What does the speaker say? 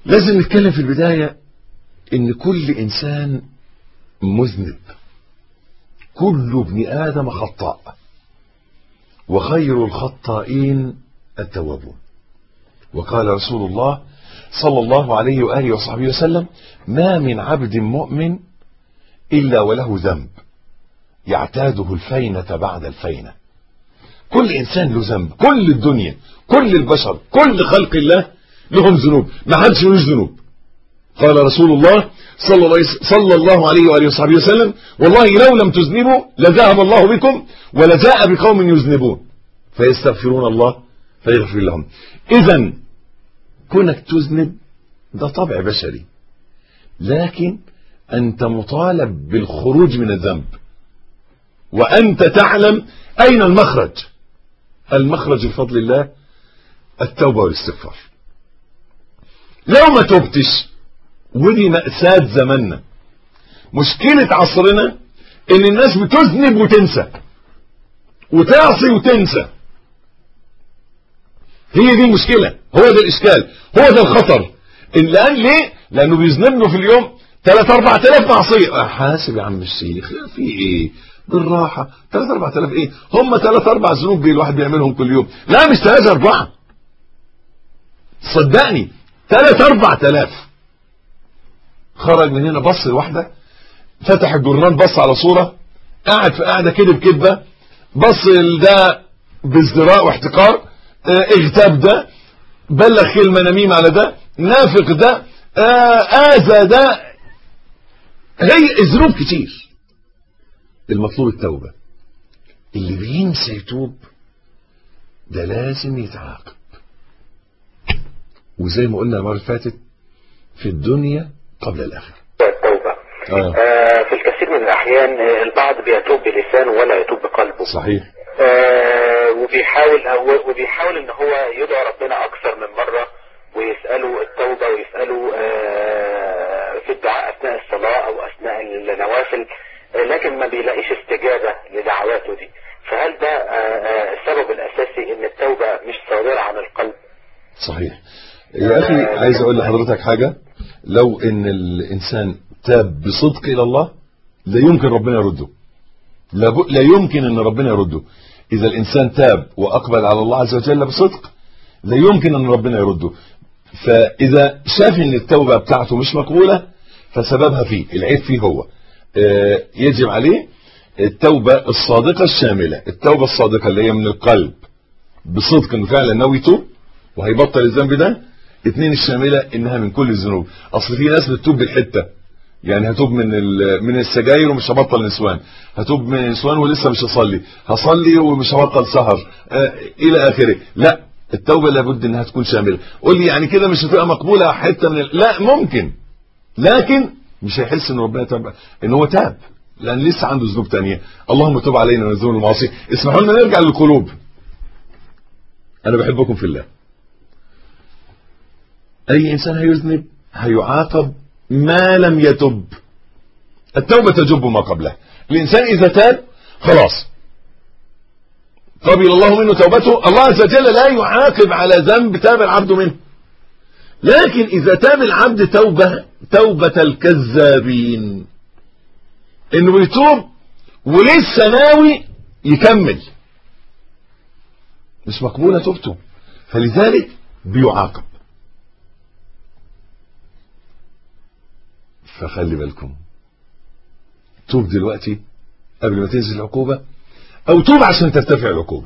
لازم نتكلم في البداية ان كل انسان مذنب كل ابن ادم خطاء وخير الخطائين التوابون وقال رسول الله صلى الله عليه وآله وصحبه وسلم ما من عبد مؤمن إلا وله ذنب يعتاده الفينة بعد الفينة كل إنسان له ذنب كل الدنيا كل البشر كل خلق الله لهم ذنوب ما حدش ملوش ذنوب قال رسول الله صلى الله, صلى الله عليه وآله وصحبه وسلم والله لو لم تذنبوا لذهب الله بكم ولجاء بقوم يذنبون فيستغفرون الله فيغفر لهم إذا كونك تذنب ده طبع بشري لكن أنت مطالب بالخروج من الذنب وأنت تعلم أين المخرج المخرج بفضل الله التوبة والاستغفار لو ما تبتش ودي مأساة زماننا مشكلة عصرنا ان الناس بتذنب وتنسى وتعصي وتنسى هي دي المشكلة هو ده الاشكال هو ده الخطر إن لان ليه لانه بيذنب له في اليوم 3 4000 معصية حاسب يا عم الشيخ في ايه بالراحة 3 4000 ايه هم 3 4 ذنوب بي الواحد بيعملهم كل يوم لا مش 3 4 صدقني 3 4000 خرج من هنا بص لواحده فتح الجرنان بص على صورة قاعد في قاعدة كده بكدبة بص ده بازدراء واحتقار اه اغتاب ده بلغ كلمة نميمة على ده نافق ده اه آذى ده هي ذنوب كتير المطلوب التوبة اللي بينسى يتوب ده لازم يتعاقب وزي ما قلنا المرة اللي فاتت في الدنيا قبل الآخرة التوبة آه. آه في الكثير من الأحيان آه، البعض بيتوب بلسانه ولا يتوب بقلبه صحيح آه وبيحاول أو وبيحاول ان هو يدعو ربنا اكثر من مرة ويسأله التوبة ويسأله آه في الدعاء اثناء الصلاة او اثناء النوافل آه لكن ما بيلاقيش استجابة لدعواته دي فهل ده آه آه السبب الاساسي ان التوبة مش صادرة عن القلب صحيح يا أخي عايز أقول لحضرتك حاجة لو إن الإنسان تاب بصدق إلى الله لا يمكن ربنا يرده لا, ب... لا يمكن أن ربنا يرده إذا الإنسان تاب وأقبل على الله عز وجل بصدق لا يمكن أن ربنا يرده فإذا شاف أن التوبة بتاعته مش مقبولة فسببها فيه العيب فيه هو آه، يجب عليه التوبة الصادقة الشاملة التوبة الصادقة اللي هي من القلب بصدق انه فعلا ناوي يتوب وهيبطل الذنب ده اتنين الشاملة انها من كل الذنوب اصل في ناس بتتوب بالحتة يعني هتوب من ال- من السجاير ومش هبطل نسوان هتوب من النسوان ولسه مش هصلي هصلي ومش هبطل سهر آه الى اخره لا التوبة لابد انها تكون شاملة قول لي يعني كده مش هتبقى مقبولة حتة من ال... لا ممكن لكن مش هيحس ان ربنا تاب ان هو تاب لان لسه عنده ذنوب تانية اللهم تب علينا من الذنوب المعاصي اسمحوا لنا نرجع للقلوب انا بحبكم في الله اي انسان هيذنب هيعاقب ما لم يتب التوبة تجب ما قبلها الانسان اذا تاب خلاص قبل الله منه توبته الله عز وجل لا يعاقب على ذنب تاب العبد منه لكن اذا تاب العبد توبة توبة الكذابين انه يتوب ولسه ناوي يكمل مش مقبولة توبته فلذلك بيعاقب فخلي بالكم توب دلوقتي قبل ما تنزل العقوبة او توب عشان ترتفع العقوبة